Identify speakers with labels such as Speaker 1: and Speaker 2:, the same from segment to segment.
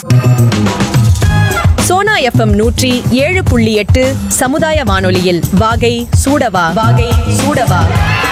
Speaker 1: Sona FM நூற்றி ஏழு புள்ளி எட்டு சமுதாய வானொலியில் வாகை சூடவா வாகை சூடவா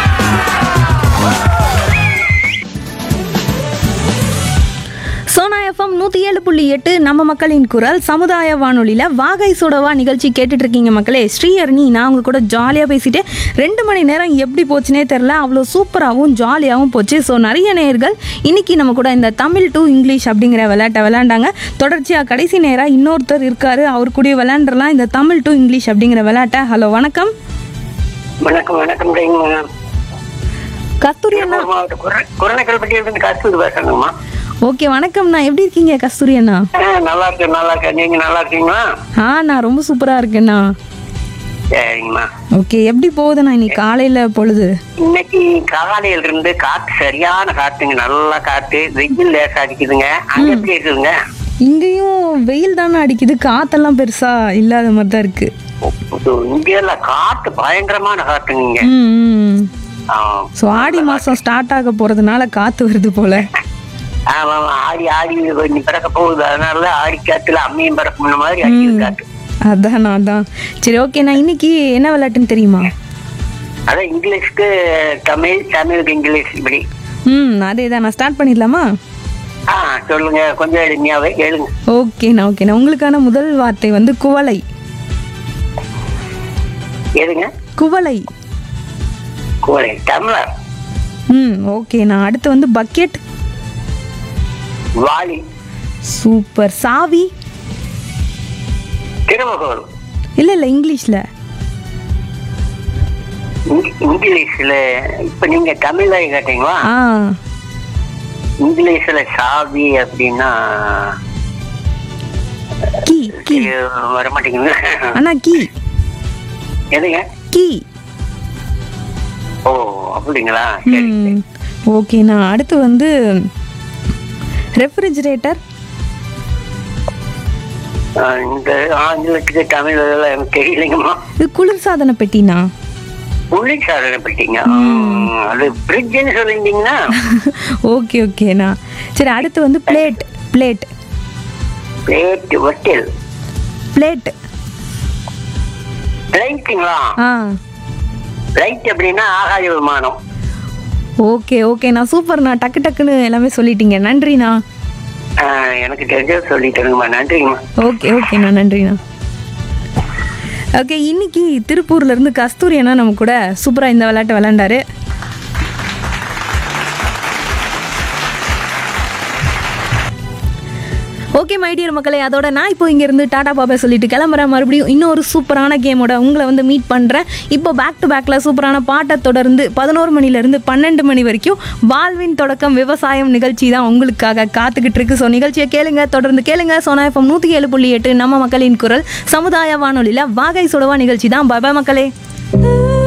Speaker 2: சோனா எஃப்எம் நூற்றி ஏழு புள்ளி எட்டு நம்ம மக்களின் குரல் சமுதாய வானொலியில் வாகை சுடவா நிகழ்ச்சி கேட்டுட்டு இருக்கீங்க மக்களே ஸ்ரீஹரணி நான் உங்க கூட ஜாலியாக பேசிட்டு ரெண்டு மணி நேரம் எப்படி போச்சுனே தெரில அவ்வளோ சூப்பராகவும் ஜாலியாகவும் போச்சு ஸோ நிறைய நேயர்கள் இன்னைக்கு நம்ம கூட இந்த தமிழ் டு இங்கிலீஷ் அப்படிங்கிற விளையாட்டை விளையாண்டாங்க தொடர்ச்சியாக கடைசி நேராக இன்னொருத்தர் இருக்காரு அவர் கூட விளையாண்டுறலாம் இந்த தமிழ் டு இங்கிலீஷ் அப்படிங்கிற விளையாட்டை ஹலோ வணக்கம்
Speaker 3: வணக்கம் வணக்கம் மேடம்
Speaker 2: கஸ்தூரி அண்ணா
Speaker 3: திருப்பூர் மாவட்டம் குர- குரணக்கல்பட்டியில இருந்து கஸ்தூரி பேசுறேங்கம்மா
Speaker 2: ஓகே வணக்கம்ண்ணா எப்படி இருக்கீங்க கஸ்தூரி அண்ணா
Speaker 3: ஆ, நல்லா இருக்கேன் நல்லா இருக்கேன் நீங்க நல்லா இருக்கீங்களா
Speaker 2: ஆ நான் ரொம்ப சூப்பராக இருக்கேண்ணா
Speaker 3: சரிங்கம்மா
Speaker 2: ஓகே எப்படி போகுதுண்ணா இன்னைக்கு காலையில் பொழுது
Speaker 3: இன்னைக்கு காலையில இருந்து காத்து சரியான காத்துங்க நல்லா காத்து வெயில் லேசா அடிக்குதுங்க அங்க எப்படி இருக்குதுங்க
Speaker 2: இங்கேயும் வெயில் தானே அடிக்குது காத்தெல்லாம் பெருசா இல்லாத மாதிரி தான் இருக்கு
Speaker 3: இங்க எல்லாம் காத்து பயங்கரமான காத்துங்க இங்க
Speaker 2: ம்
Speaker 3: ஆ.
Speaker 2: ஸோ ஆடி மாதம் ஸ்டார்ட் ஆக போகிறதுனால காற்று வருது போல
Speaker 3: ஆமா ஆமா ஆடி ஆடி கொஞ்சம் பிறக்க போகுது அதனால ஆடி காத்துல அம்மியும் பிறக்கும் மாதிரி அடிக்குது காத்து
Speaker 2: அதான் அதான் சரி ஓகே நான் இன்னைக்கு என்ன விளையாட்டுன்னு தெரியுமா
Speaker 3: அதான் இங்கிலீஷ்க்கு தமிழ் தமிழுக்கு இங்கிலீஷ் இப்படி
Speaker 2: ம் அதே தான் நான் ஸ்டார்ட் பண்ணிடலாமா
Speaker 3: ஆ சொல்லுங்க கொஞ்சம் எளிமையாவே கேளுங்க
Speaker 2: ஓகேண்ணா ஓகேண்ணா உங்களுக்கான முதல் வார்த்தை வந்து குவளை
Speaker 3: எதுங்க
Speaker 2: குவளை
Speaker 3: கோழை டம்ளர்
Speaker 2: ம் ஓகேண்ணா அடுத்து வந்து பக்கெட்
Speaker 3: வாளி
Speaker 2: சூப்பர் சாவி
Speaker 3: திருமகோல்
Speaker 2: இல்லை இல்லை இங்கிலீஷில்
Speaker 3: இங்க- இங்கிலீஷ்ல இப்ப நீங்க தமிழ்ல கேட்டீங்களா
Speaker 2: ஆ
Speaker 3: இங்கிலீஷ்ல சாவி அப்படின்னா
Speaker 2: கீ கீ
Speaker 3: வர மாட்டேங்குது
Speaker 2: அண்ணா கீ
Speaker 3: எதுங்க
Speaker 2: கீ
Speaker 3: ஓ அப்படிங்களா சரி
Speaker 2: ம் ஓகேண்ணா அடுத்து வந்து ரெஃப்ரிஜிரேட்டர்
Speaker 3: ஆ, இந்த ஆங்கிலத்துக்கு தமிழ் இதெல்லாம் எனக்கு தெரியலைங்கம்மா
Speaker 2: இது குளிர்சாதன பெட்டினா
Speaker 3: புள்ளிச்சாதனை பட்டீங்க அது பிரிட்ஜ்னு சொல்லியிருந்தீங்கன்னா
Speaker 2: ஓகே ஓகேண்ணா சரி அடுத்து வந்து பிளேட் பிளேட்
Speaker 3: பிளேட் வட்டில்
Speaker 2: பிளேட்
Speaker 3: லைட்டுங்களா
Speaker 2: ஆ
Speaker 3: லைட் அப்படின்னா ஆகாய விமானம்
Speaker 2: ஓகே ஓகேண்ணா சூப்பர்ண்ணா டக்கு டக்குன்னு எல்லாமே சொல்லிட்டீங்க நன்றிண்ணா
Speaker 3: ஆ, எனக்கு தெரிஞ்சது சொல்லிட்டேங்கம்மா நன்றிங்கம்மா
Speaker 2: ஓகே ஓகேண்ணா நன்றிண்ணா ஓகே இன்னைக்கு திருப்பூர்ல இருந்து கஸ்தூரி அண்ணா நம்ம கூட சூப்பராக இந்த விளையாட்டு விளையாண்டாரு ஓகே மை டியர் மக்களே அதோட நான் இப்போ இங்கேருந்து டாடா பாபா சொல்லிட்டு கிளம்புறேன் மறுபடியும் இன்னொரு சூப்பரான கேமோட உங்களை வந்து மீட் பண்ணுறேன் இப்போ பேக் டு பேக்கில் சூப்பரான பாட்டை தொடர்ந்து பதினோரு மணிலேருந்து பன்னெண்டு மணி வரைக்கும் வாழ்வின் தொடக்கம் விவசாயம் நிகழ்ச்சி தான் உங்களுக்காக காத்துக்கிட்டு இருக்கு ஸோ நிகழ்ச்சியை கேளுங்க தொடர்ந்து கேளுங்க சோனா எஃப்எம் நூற்றி ஏழு புள்ளி எட்டு நம்ம மக்களின் குரல் சமுதாய வானொலியில் வாகை சுடவா நிகழ்ச்சி தான் பாய் மக்களே